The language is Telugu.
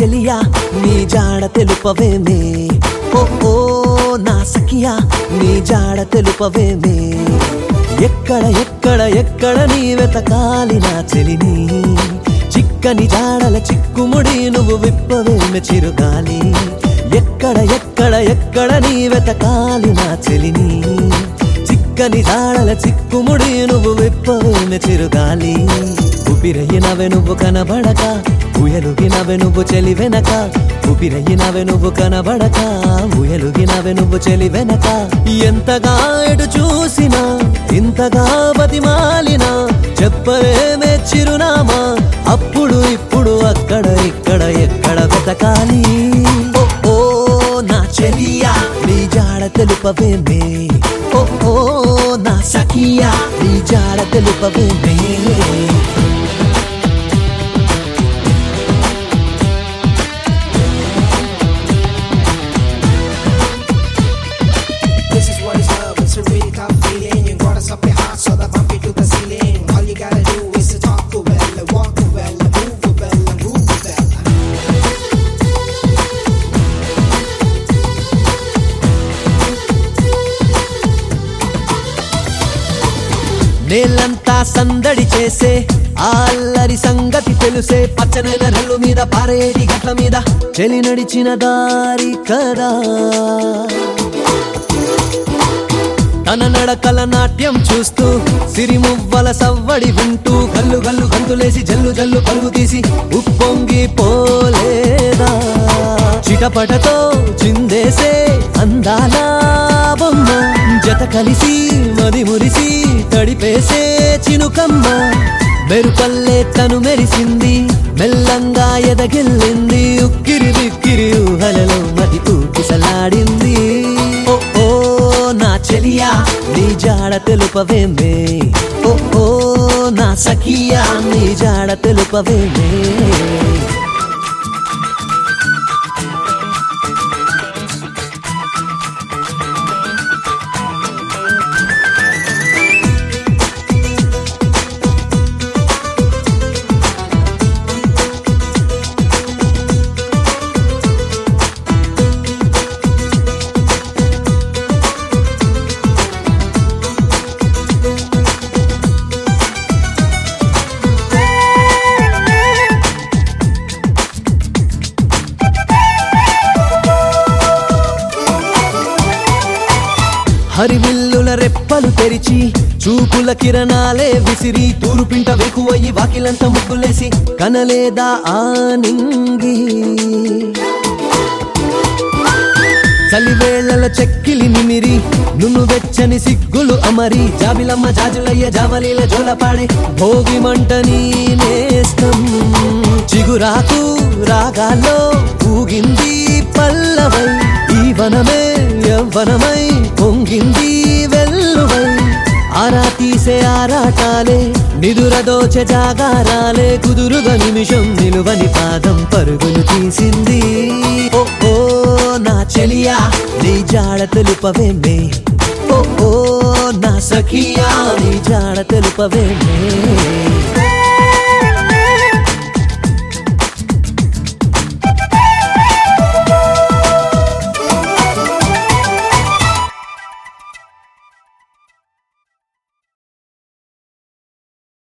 చెలియా నీ జాడ తెలుపవేమే ఓ ఓ నా సఖియా నీ జాడ తెలుపవేమే ఎక్కడ ఎక్కడ ఎక్కడ నీ వెతకాలి నా చెలిని చిక్కని జాడల చిక్కుముడి నువ్వు విప్పవేమె చిరుగాలి ఎక్కడ ఎక్కడ ఎక్కడ నీ వెతకాలి నా చెలిని చిక్కని జాడల చిక్కుముడి నువ్వు విప్పవేమె చిరుగాలి ఊపిరయ్యినవే నువ్వు కనబడక ఉయలుగినవే నువ్వు చెలి వెనక ఊపిరయ్యినవే నువ్వు కనబడక ఉయలుగినవే నువ్వు చెలి వెనక ఎంతగా ఎటు చూసినా ఇంతగా బతిమాలినా చెప్పవేమే చిరునామా అప్పుడు ఇప్పుడు అక్కడ ఇక్కడ ఎక్కడ వెతకాలి ఓ ఓ నా చెలియా నీ జాడ తెలుపవేమే ఓ ఓ నా సఖియా నీ జాడ తెలుపవేమే This is what is love, it's a really tough feeling. You gotta stop your heart so that bump it to the ceiling. All you gotta do is to talk to well, walk to well, move to well, and groove to well. నేలంతా సందడి చేసే ఆ అల్లరి సంగతి తెలుసే పచ్చని నెరలు మీద పారేటి గట్ల మీద చెలి నడిచిన దారి కదా తన నడకల నాట్యం చూస్తూ సిరిమువ్వల సవ్వడి వింటూ గల్లు గల్లు గంతులేసి జల్లు జల్లు పరుగు తీసి ఉప్పొంగి పోలేదా చిటపటతో చిందేసే అందాల బొమ్మ జత కలిసి మది మురిసి తడిపేసే చినుకమ్మ మెరుపల్లే తను మెరిసింది మెల్లంగా ఎదగిల్లింది ఉక్కిరి బిక్కిరి ఊహలలో మది తూకిసలాడింది ఓ ఓ నా చెలియా నీ జాడ తెలుపవేమే ఓ ఓ నా సఖియా నీ జాడ తెలుపవేమే హరివిల్లుల రెప్పలు తెరిచి చూపుల కిరణాలే విసిరి తూరుపింట వెకువయ్యి వాకిలంత ముగ్గులేసి కనలేదా ఆ నింగి చలివేళ్ల చెక్కిలి నిమిరి నున్ను వెచ్చని సిగ్గులు అమరి జాబిలమ్మ జాజులయ్య జావలీల జోలపాడే భోగి మంట నీ నేస్తం చిగురాకు రాగాల్లో ఊగింది పల్లవై ఈ వనమే యవ్వనమై పొంగింది వెల్లువై ఆరా తీసే ఆరాటాలే నిదురదోచె జాగారాలే కుదురుగా నిమిషం నిలువని పాదం పరుగులు తీసింది ఓ ఓ నా చెలియా నీ జాడ తెలుపవేమే ఓ ఓ నా సఖియా నీ జాడ తెలుపవేమే